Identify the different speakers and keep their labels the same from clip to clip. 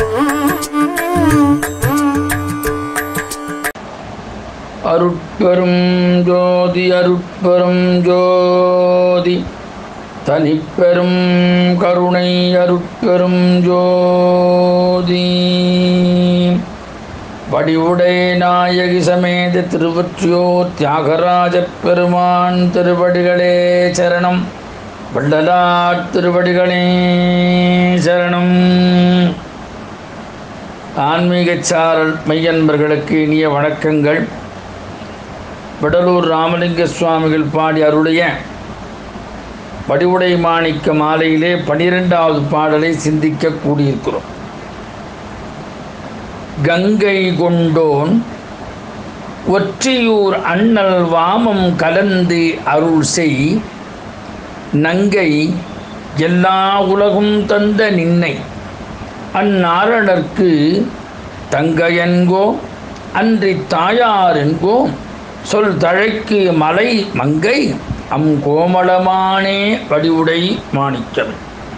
Speaker 1: அருட்பெரும் ஜோதி அருட்பெரும் ஜோதி தனிப்பெரும் கருணை அருட்பெரும் ஜோதி வடிவுடை நாயகி சமேத திருவொற்றியோர் தியாகராஜ பெருமான் திருவடிகளே சரணம் வள்ளலார் திருவடிகளே சரணம் ஆன்மீகச் சாரல் மெய்யன்பர்களுக்கு இனிய வணக்கங்கள் வடலூர் ராமலிங்க சுவாமிகள் பாடி அருளிய வடிவுடை மாணிக்க மாலையிலே பனிரெண்டாவது பாடலை சிந்திக்க கூடியிருக்கிறோம் கங்கை கொண்டோன் ஒற்றியூர் அண்ணல் வாமம் கலந்து அருள் செய் நங்கை எல்லா உலகும் தந்த நின்னை அந்நாரணர்க்கு தங்கையன்கோ அன்றி தாயாரென்கோ சொல் தழைக்கு மலை மங்கை அம் கோமளமானே வடிவுடை மாணிக்கம்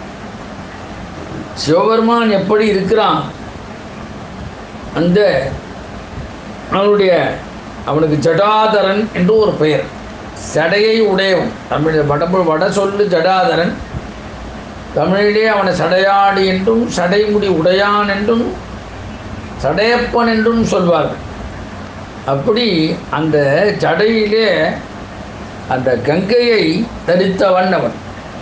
Speaker 1: சிவபெருமான் எப்படி இருக்கிறான் அந்த அவனுடைய அவனுக்கு ஜடாதரன் என்று ஒரு பெயர் சடையை உடையவன் தமிழ் வடபு வட சொல்லு ஜடாதரன் தமிழிலே அவனை சடையாடி என்றும் சடைமுடி உடையான் என்றும் சடையப்பன் என்றும் சொல்வார்கள் அப்படி அந்த ஜடையிலே அந்த கங்கையை தரித்தவன் அவன்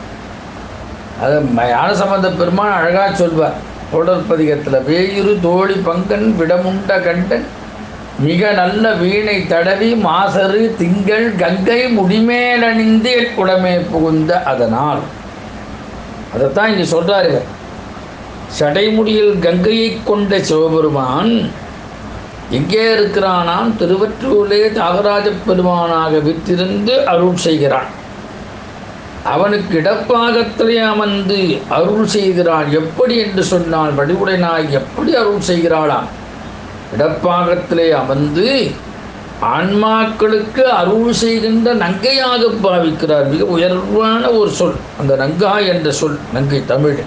Speaker 1: அது ஞானசம்பந்த பெருமான் அழகாக சொல்வார் தொடர்பதிகத்தில் வேயிரு தோழி பங்கன் விடமுண்ட கண்டன் மிக நல்ல வீணை தடவி மாசரு திங்கள் கங்கை முடிமேலணிந்து என் உடமே புகுந்த அதனால் அதைத்தான் இங்கே சொல்கிறார் இவர் சடைமுடியில் கங்கையை கொண்ட சிவபெருமான் எங்கே இருக்கிறானாம் திருவற்றூரிலே தியாகராஜ பெருமானாக விற்றிருந்து அருள் செய்கிறான் அவனுக்கு இடப்பாகத்திலே அமர்ந்து அருள் செய்கிறாள் எப்படி என்று சொன்னால் வடிவுடை நாய் எப்படி அருள் செய்கிறாளாம் இடப்பாகத்திலே அமர்ந்து ஆன்மாக்களுக்கு அருள் செய்கின்ற நங்கையாக பாவிக்கிறார் மிக உயர்வான ஒரு சொல் அந்த நங்கா என்ற சொல் நங்கை தமிழ்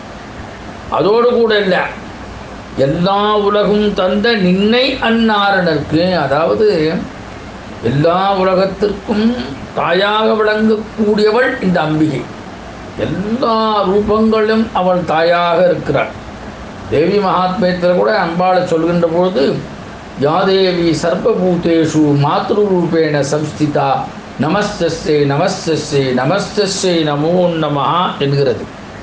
Speaker 1: அதோடு கூட இல்லை எல்லா உலகும் தந்த நின்னை அந்நாரணருக்கு அதாவது எல்லா உலகத்திற்கும் தாயாக விளங்கக்கூடியவள் இந்த அம்பிகை எல்லா ரூபங்களும் அவள் தாயாக இருக்கிறாள் தேவி மகாத்மியத்தில் கூட அம்பாளை சொல்கின்ற பொழுது யாதேவி சர்வபூதேஷு மாத்ருரூபேண சம்ஸ்திதா நமஸ்தஸ்ஸே நமஸ்தஸ்ஸே நமஸ்தஸ்ஸே நமோ நமஹா என்கிறது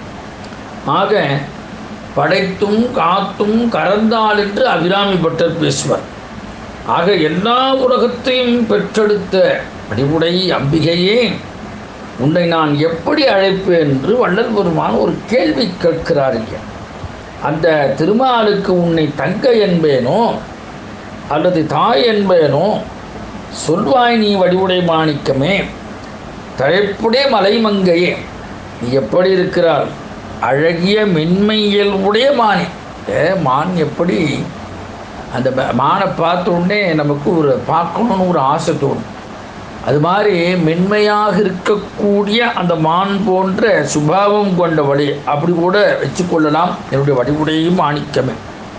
Speaker 1: ஆக படைத்தும் காத்தும் கறந்தாள் என்று அபிராமி பட்டர் பேசுவார் ஆக எல்லா உலகத்தையும் பெற்றெடுத்த அடிவுடை அம்பிகையே உன்னை நான் எப்படி அழைப்பேன் என்று வள்ளல் பெருமான் ஒரு கேள்வி கேட்கிறார் இல்லையா அந்த திருமாலுக்கு உன்னை தங்க என்பேனோ அல்லது தாய் என்பேனோ சொல்வாய் நீ வடிவுடை மாணிக்கமே தழைப்புடைய மலைமங்கையே நீ எப்படி இருக்கிறாள் அழகிய மென்மையல் உடைய மானே ஏ மான் எப்படி அந்த மானை பார்த்த உடனே நமக்கு ஒரு பார்க்கணுன்னு ஒரு ஆசை தோணும் அது மாதிரி மென்மையாக இருக்கக்கூடிய அந்த மான் போன்ற சுபாவம் கொண்ட வழி அப்படி கூட வச்சுக்கொள்ளலாம் என்னுடைய வடிவுடையும் மாணிக்கமே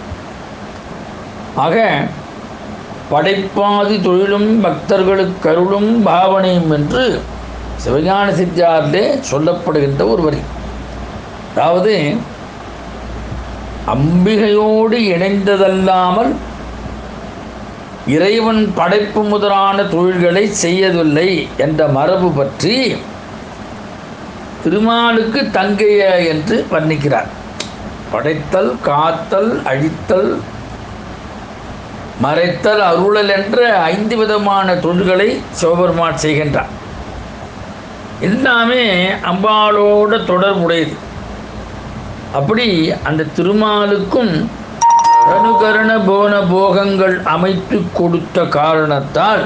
Speaker 1: ஆக படைப்பாதி தொழிலும் பக்தர்களுக்கு கருளும் பாவனையும் என்று சிவஞான சித்தியாரிலே சொல்லப்படுகின்ற ஒரு வரி அதாவது அம்பிகையோடு இணைந்ததல்லாமல் இறைவன் படைப்பு முதலான தொழில்களை செய்யவில்லை என்ற மரபு பற்றி திருமாலுக்கு தங்கைய என்று வர்ணிக்கிறார் படைத்தல் காத்தல் அழித்தல் மறைத்தல் அருளல் என்ற ஐந்து விதமான தொழில்களை சிவபெருமான் செய்கின்றார் எல்லாமே அம்பாளோட தொடர்புடையது அப்படி அந்த திருமாலுக்கும் அனுகரண போன போகங்கள் அமைத்து கொடுத்த காரணத்தால்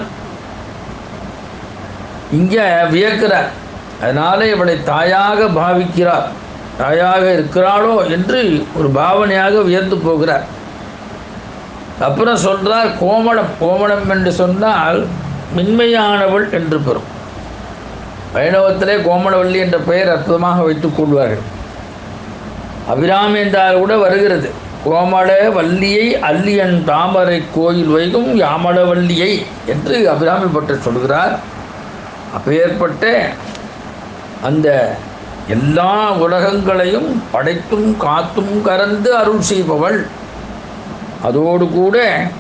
Speaker 1: இங்கே வியக்கிறார் அதனால இவளை தாயாக பாவிக்கிறார் தாயாக இருக்கிறாளோ என்று ஒரு பாவனையாக வியந்து போகிறார் அப்புறம் சொல்றார் கோமளம் கோமளம் என்று சொன்னால் மென்மையானவள் என்று பெறும் வைணவத்திலே கோமளவல்லி என்ற பெயர் அற்புதமாக வைத்துக் கொள்வார்கள் அபிராமி என்றால் கூட வருகிறது கோமள வள்ளியை அல்லியன் தாமரை கோயில் வைகும் யாமள வள்ளியை என்று அபிராமி பட்டர் சொல்கிறார் அப்பேற்பட்ட அந்த எல்லா உலகங்களையும் படைத்தும் காத்தும் கறந்து அருள் செய்பவள் அதோடு கூட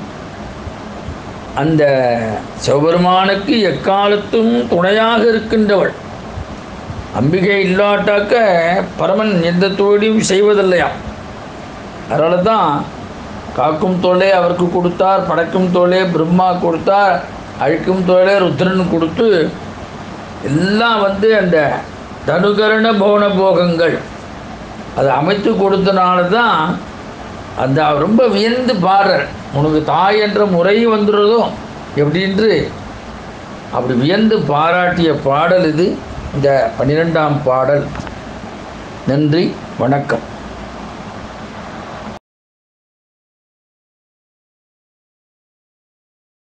Speaker 1: அந்த சிவபெருமானுக்கு எக்காலத்தும் துணையாக இருக்கின்றவள் அம்பிகை இல்லாட்டாக்க பரமன் எந்த தொழிலையும் செய்வதில்லையாம் அதனால தான் காக்கும் தோலே அவருக்கு கொடுத்தார் படைக்கும் தோலே பிரம்மா கொடுத்தார் அழிக்கும் தோலே ருத்ரன் கொடுத்து எல்லாம் வந்து அந்த தனுகரண போன போகங்கள் அதை அமைத்து கொடுத்தனால தான் அந்த அவர் ரொம்ப வியந்து பாடுறார் உனக்கு தாய் என்ற முறை வந்துடுறதோ எப்படின்று அப்படி வியந்து பாராட்டிய பாடல் இது இந்த பன்னிரெண்டாம் பாடல் நன்றி வணக்கம்